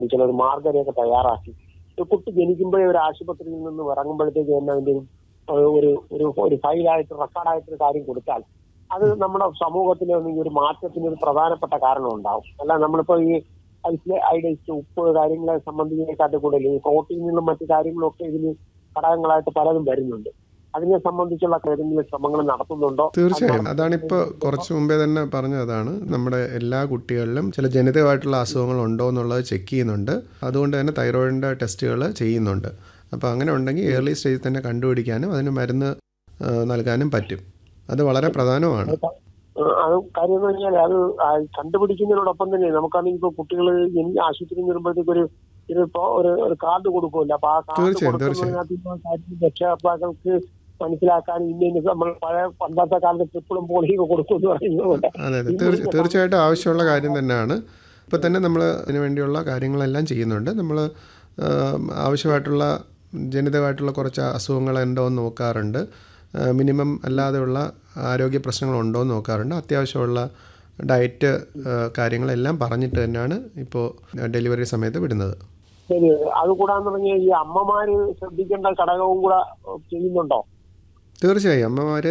ചില ഒരു മാർഗരേഖ തയ്യാറാക്കി ഒരു കുട്ടി ജനിക്കുമ്പോഴേ ഒരു ആശുപത്രിയിൽ നിന്ന് ഇറങ്ങുമ്പോഴത്തേക്ക് തന്നെ അതിന്റെ ഒരു ഒരു ഒരു ഒരു ഫയലായിട്ട് റെക്കോർഡായിട്ട് ഒരു കാര്യം കൊടുത്താൽ അത് നമ്മുടെ സമൂഹത്തിന് ഒരു മാറ്റത്തിന് ഒരു പ്രധാനപ്പെട്ട കാരണം ഉണ്ടാവും അല്ല നമ്മളിപ്പോ ഈ ഐസ് ഐഡൈസ് ഉപ്പ് കാര്യങ്ങളെ സംബന്ധിച്ചതിനെക്കാട്ടും കൂടുതൽ ഈ പ്രോട്ടീനുകളും മറ്റു കാര്യങ്ങളും ഒക്കെ ഇതിന് ഘടകങ്ങളായിട്ട് പലതും വരുന്നുണ്ട് അതിനെ സംബന്ധിച്ചുള്ള ഏതെങ്കിലും ശ്രമങ്ങൾ നടത്തുന്നുണ്ടോ തീർച്ചയായും അതാണിപ്പോൾ കുറച്ച് മുമ്പേ തന്നെ പറഞ്ഞതാണ് നമ്മുടെ എല്ലാ കുട്ടികളിലും ചില ജനിതകമായിട്ടുള്ള അസുഖങ്ങൾ ഉണ്ടോ എന്നുള്ളത് ചെക്ക് ചെയ്യുന്നുണ്ട് അതുകൊണ്ട് തന്നെ തൈറോയിഡിൻ്റെ ടെസ്റ്റുകൾ ചെയ്യുന്നുണ്ട് അപ്പോൾ അങ്ങനെ ഉണ്ടെങ്കിൽ ഏർലി സ്റ്റേജിൽ തന്നെ കണ്ടുപിടിക്കാനും അതിന് മരുന്ന് ആ, നൽകാനും പറ്റും അത് വളരെ പ്രധാനമാണ് ആ, അത് കാര്യം എന്ന് പറഞ്ഞാൽ അത് ആ കണ്ടുപിടിക്കുന്നതിനോടൊപ്പം തന്നെ നമുക്കാണെങ്കിൽ ഇപ്പൊ കുട്ടികൾ ആശുപത്രിയിൽ വരുമ്പോഴത്തേക്ക് ഒരു ഒരു ഇപ്പൊ ഒരു ഒരു കാർഡ് കൊടുക്കുമല്ലോ അപ്പൊ ആ കാർഡ് തീർച്ചയായും, കൊടുക്കുന്നതിനകത്ത് ഇപ്പൊ കാര്യം രക്ഷകർത്താക്കൾക്ക് മനസ്സിലാക്കാൻ ഇന്ന ഇന്ന നമ്മൾ പഴയ പണ്ടത്തെ കാലത്ത് ട്രിപ്പിളും പോളിയും കൊടുക്കുമെന്ന് പറയുന്നത് പോലെ അതെ അതെ തീർച്ച തീർച്ചയായിട്ടും ആവശ്യമുള്ള കാര്യം തന്നെയാണ് ഇപ്പോൾ തന്നെ നമ്മൾ അതിന് വേണ്ടിയുള്ള കാര്യങ്ങളെല്ലാം ചെയ്യുന്നുണ്ട് നമ്മൾ ആവശ്യമായിട്ടുള്ള ജനിതകമായിട്ടുള്ള കുറച്ച് അസുഖങ്ങൾ ഉണ്ടോ എന്ന് നോക്കാറുണ്ട് മിനിമം അല്ലാതെയുള്ള ആരോഗ്യ പ്രശ്നങ്ങളുണ്ടോ എന്ന് നോക്കാറുണ്ട് അത്യാവശ്യമുള്ള ഡയറ്റ് ആ, കാര്യങ്ങളെല്ലാം പറഞ്ഞിട്ട് തന്നെയാണ് ഇപ്പോൾ ഡെലിവറി സമയത്ത് വിടുന്നത് ശരി അത് കൂടാന്ന് പറഞ്ഞാൽ ഈ അമ്മമാര് ശ്രദ്ധിക്കേണ്ട ഘടകവും കൂടെ ചെയ്യുന്നുണ്ടോ തീർച്ചയായും അമ്മമാർ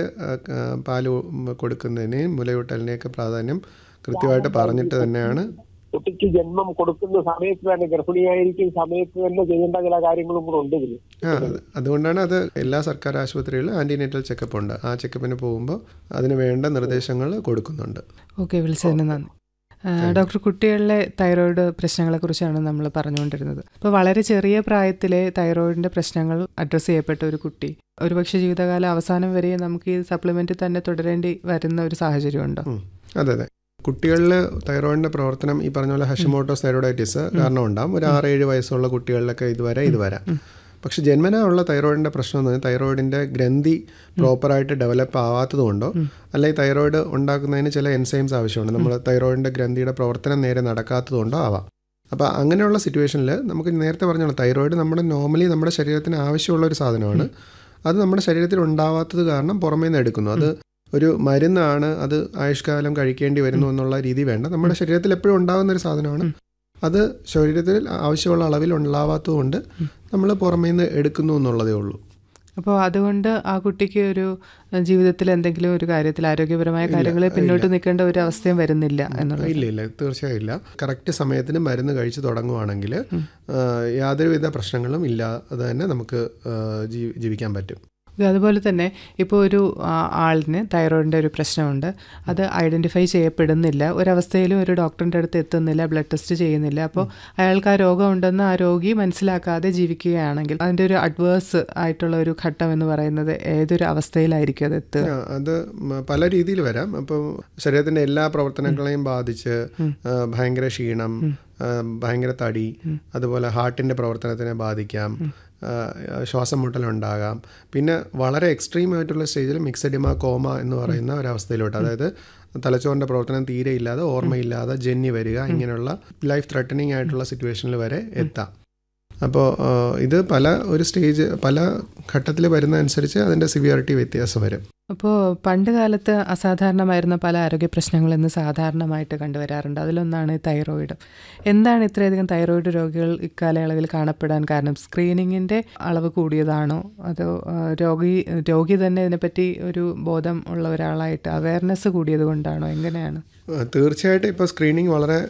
പാല് കൊടുക്കുന്നതിനെയും മുലയൂട്ടലിനെയൊക്കെ പ്രാധാന്യം കൃത്യമായിട്ട് പറഞ്ഞിട്ട് തന്നെയാണ് കുട്ടിക്ക് ജന്മം കൊടുക്കുന്ന സമയത്ത് തന്നെ ഗർഭിണിയായിരിക്കും സമയത്ത് തന്നെ ചെയ്യേണ്ട ചില കാര്യങ്ങളും കൂടെ ഉണ്ട് ഇതിൽ ആ അത് അതുകൊണ്ടാണ് അത് എല്ലാ സർക്കാർ ആശുപത്രികളിലും ആൻറ്റിനേറ്റൽ ചെക്കപ്പ് ഉണ്ട് ആ ചെക്കപ്പിന് പോകുമ്പോൾ അതിന് വേണ്ട നിർദ്ദേശങ്ങൾ കൊടുക്കുന്നുണ്ട് ഓക്കെ വിളിച്ചതിന് നന്ദി ആ, ഡോക്ടർ കുട്ടികളിലെ തൈറോയിഡ് പ്രശ്നങ്ങളെക്കുറിച്ചാണ് നമ്മൾ പറഞ്ഞുകൊണ്ടിരുന്നത് അപ്പോൾ വളരെ ചെറിയ പ്രായത്തിലെ തൈറോയിഡിൻ്റെ പ്രശ്നങ്ങൾ അഡ്രസ്സ് ചെയ്യപ്പെട്ട ഒരു കുട്ടി ഒരുപക്ഷെ ജീവിതകാല അവസാനം വരെ നമുക്ക് ഈ സപ്ലിമെൻറ്റ് തന്നെ തുടരേണ്ടി വരുന്ന ഒരു സാഹചര്യമുണ്ടോ ഉം. അതെ അതെ കുട്ടികളിൽ തൈറോയിഡിൻ്റെ പ്രവർത്തനം ഈ പറഞ്ഞ പോലെ ഹഷിമോട്ടോസ് തൈറോയിഡൈറ്റിസ് കാരണം ഉണ്ടാകും ഒരു ആറ് ഏഴ് വയസ്സുള്ള കുട്ടികളിലൊക്കെ ഇതുവരെ ഇത് വരാം പക്ഷെ ജന്മനാ ഉള്ള തൈറോയിഡിൻ്റെ പ്രശ്നം എന്ന് പറഞ്ഞാൽ തൈറോയിഡിൻ്റെ ഗ്രന്ഥി പ്രോപ്പറായിട്ട് ഡെവലപ്പ് ആവാത്തത് കൊണ്ടോ അല്ലെങ്കിൽ തൈറോയിഡ് ഉണ്ടാക്കുന്നതിന് ചില എൻസൈംസ് ആവശ്യമുണ്ട് നമ്മൾ തൈറോയിഡിൻ്റെ ഗ്രന്ഥിയുടെ പ്രവർത്തനം നേരെ നടക്കാത്തത് കൊണ്ടോ ആവാം അപ്പോൾ അങ്ങനെയുള്ള സിറ്റുവേഷനിൽ നമുക്ക് നേരത്തെ പറഞ്ഞോളൂ തൈറോയിഡ് നമ്മുടെ നോർമലി നമ്മുടെ ശരീരത്തിന് ആവശ്യമുള്ള ഒരു സാധനമാണ് അത് നമ്മുടെ ശരീരത്തിൽ ഉണ്ടാവാത്തത് കാരണം പുറമേ നിന്ന് എടുക്കുന്നു അത് ഒരു മരുന്നാണ് അത് ആയുഷ്കാലം കഴിക്കേണ്ടി വരുന്നു എന്നുള്ള രീതി വേണ്ട നമ്മുടെ ശരീരത്തിൽ എപ്പോഴും ഉണ്ടാകുന്ന ഒരു സാധനമാണ് അത് ശരീരത്തിൽ ആവശ്യമുള്ള അളവിൽ ഉണ്ടാവാത്തത് കൊണ്ട് നമ്മൾ പുറമേ നിന്ന് എടുക്കുന്നു എന്നുള്ളതേ ഉള്ളൂ അപ്പോൾ അതുകൊണ്ട് ആ കുട്ടിക്ക് ഒരു അഹ്, ജീവിതത്തിൽ എന്തെങ്കിലും ഒരു കാര്യത്തിൽ ആരോഗ്യപരമായ കാര്യങ്ങളിൽ പിന്നോട്ട് നിൽക്കേണ്ട ഒരു അവസ്ഥയും വരുന്നില്ല എന്നുള്ളത് ഇല്ല ഇല്ല തീർച്ചയായും ഇല്ല കറക്റ്റ് സമയത്തിന് മരുന്ന് കഴിച്ച് തുടങ്ങുവാണെങ്കിൽ യാതൊരുവിധ പ്രശ്നങ്ങളും ഇല്ലാതെ തന്നെ നമുക്ക് ആ, ജീ- ജീവിക്കാൻ പറ്റും അതുപോലെ തന്നെ ഇപ്പോൾ ഒരു ആ, ആളിന് തൈറോയിഡിൻ്റെ ഒരു പ്രശ്നമുണ്ട് അത് ഐഡൻറ്റിഫൈ ചെയ്യപ്പെടുന്നില്ല ഒരവസ്ഥയിലും ഒരു ഡോക്ടറിൻ്റെ അടുത്ത് എത്തുന്നില്ല ബ്ലഡ് ടെസ്റ്റ് ചെയ്യുന്നില്ല അപ്പോൾ അയാൾക്ക് ആ രോഗമുണ്ടെന്ന് ആ രോഗി മനസ്സിലാക്കാതെ ജീവിക്കുകയാണെങ്കിൽ അതിൻ്റെ ഒരു അഡ്വേഴ്സ് ആയിട്ടുള്ള ഒരു ഘട്ടം എന്ന് പറയുന്നത് ഏതൊരു അവസ്ഥയിലായിരിക്കും അത് എത്തുക ആ, അത് മ- പല രീതിയിൽ വരാം അപ്പം ശരീരത്തിൻ്റെ എല്ലാ പ്രവർത്തനങ്ങളെയും ബാധിച്ച് ആ, ഭയങ്കര ക്ഷീണം ആ, ഭയങ്കര തടി അതുപോലെ ഹാർട്ടിൻ്റെ പ്രവർത്തനത്തിനെ ബാധിക്കാം ആ, ശ്വാസം മുട്ടലുണ്ടാകാം പിന്നെ വളരെ എക്സ്ട്രീം ആയിട്ടുള്ള സ്റ്റേജിൽ മിക്സഡിമ കോമ എന്ന് പറയുന്ന ഒരവസ്ഥയിലോട്ട് അതായത് തലച്ചോറിൻ്റെ പ്രവർത്തനം തീരെ ഇല്ലാതെ ഓർമ്മയില്ലാതെ ജന്നി വരിക ഇങ്ങനെയുള്ള ലൈഫ് ത്രെട്ടനിങ് ആയിട്ടുള്ള സിറ്റുവേഷനിൽ വരെ എത്താം അപ്പോൾ ഇത് പല ഒരു സ്റ്റേജ് പല ഘട്ടത്തിൽ വരുന്ന അനുസരിച്ച് അതിൻ്റെ സിവിയറിറ്റി വ്യത്യാസം വരും അപ്പോൾ പണ്ട് കാലത്ത് അസാധാരണമായിരുന്ന പല ആരോഗ്യ പ്രശ്നങ്ങൾ ഇന്ന് സാധാരണമായിട്ട് കണ്ടുവരാറുണ്ട് അതിലൊന്നാണ് തൈറോയിഡ് എന്താണ് ഇത്രയധികം തൈറോയിഡ് രോഗികൾ ഇക്കാലയളവിൽ കാണപ്പെടാൻ കാരണം സ്ക്രീനിങ്ങിൻ്റെ അളവ് കൂടിയതാണോ അതോ ആ, രോഗി രോഗി തന്നെ ഇതിനെപ്പറ്റി ഒരു ബോധം ഉള്ള ഒരാളായിട്ട് അവയർനെസ് കൂടിയത് കൊണ്ടാണോ എങ്ങനെയാണ് ആ, തീർച്ചയായിട്ടും ഇപ്പോൾ സ്ക്രീനിങ് വളരെ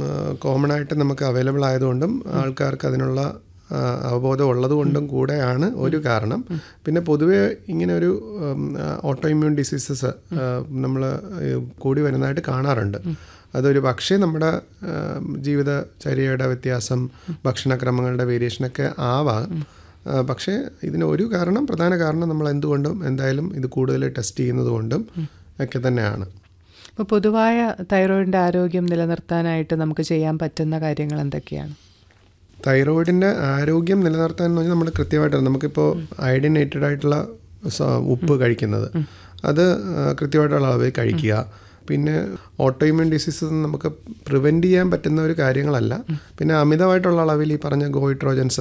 കോമൺ ആയിട്ട് നമുക്ക് അവൈലബിൾ ആയതുകൊണ്ടും ആൾക്കാർക്ക് അതിനുള്ള ആ, അവബോധം ഉള്ളതുകൊണ്ടും കൂടെയാണ് ഒരു കാരണം പിന്നെ പൊതുവേ ഇങ്ങനെ ഒരു ഓട്ടോ ഇമ്മ്യൂൺ ഡിസീസസ് നമ്മൾ കൂടി വരുന്നതായിട്ട് കാണാറുണ്ട് അതൊരു പക്ഷേ നമ്മുടെ ആ, ജീവിതചര്യയുടെ വ്യത്യാസം ഭക്ഷണക്രമങ്ങളുടെ വേരിയേഷനൊക്കെ ആവാം ആ, പക്ഷേ ഇതിന് ഒരു കാരണം പ്രധാന കാരണം നമ്മൾ എന്തുകൊണ്ടും എന്തായാലും ഇത് കൂടുതൽ ടെസ്റ്റ് ചെയ്യുന്നത് കൊണ്ടും ഒക്കെ തന്നെയാണ് അപ്പോൾ പൊതുവായ തൈറോയിഡിൻ്റെ ആരോഗ്യം നിലനിർത്താനായിട്ട് നമുക്ക് ചെയ്യാൻ പറ്റുന്ന കാര്യങ്ങൾ എന്തൊക്കെയാണ് തൈറോയിഡിൻ്റെ ആരോഗ്യം നിലനിർത്താൻ എന്ന് പറഞ്ഞാൽ നമ്മൾ കൃത്യമായിട്ട് നമുക്കിപ്പോൾ അയഡിനേറ്റഡ് ആയിട്ടുള്ള സ- ഉപ്പ് കഴിക്കുന്നത് അത് ആ, കൃത്യമായിട്ടുള്ള അളവിൽ കഴിക്കുക പിന്നെ ഓട്ടോയിമ്യൂൺ ഡിസീസസ് നമുക്ക് പ്രിവെൻറ്റ് ചെയ്യാൻ പറ്റുന്ന ഒരു കാര്യങ്ങളല്ല പിന്നെ അമിതമായിട്ടുള്ള അളവിൽ ഈ പറഞ്ഞ ഗോയിട്രോജൻസ്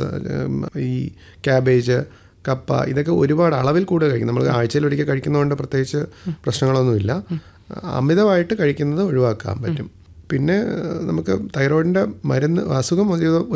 ഈ ക്യാബേജ് കപ്പ ഇതൊക്കെ ഒരുപാട് അളവിൽ കൂടുതൽ കഴിക്കും നമ്മൾ ആഴ്ചയിൽ ഒരിക്കൽ കഴിക്കുന്നതുകൊണ്ട് പ്രത്യേകിച്ച് പ്രശ്നങ്ങളൊന്നുമില്ല അമിതമായിട്ട് കഴിക്കുന്നത് ഒഴിവാക്കാൻ പറ്റും പിന്നെ നമുക്ക് തൈറോയിഡിൻ്റെ മരുന്ന് അസുഖം ഒരു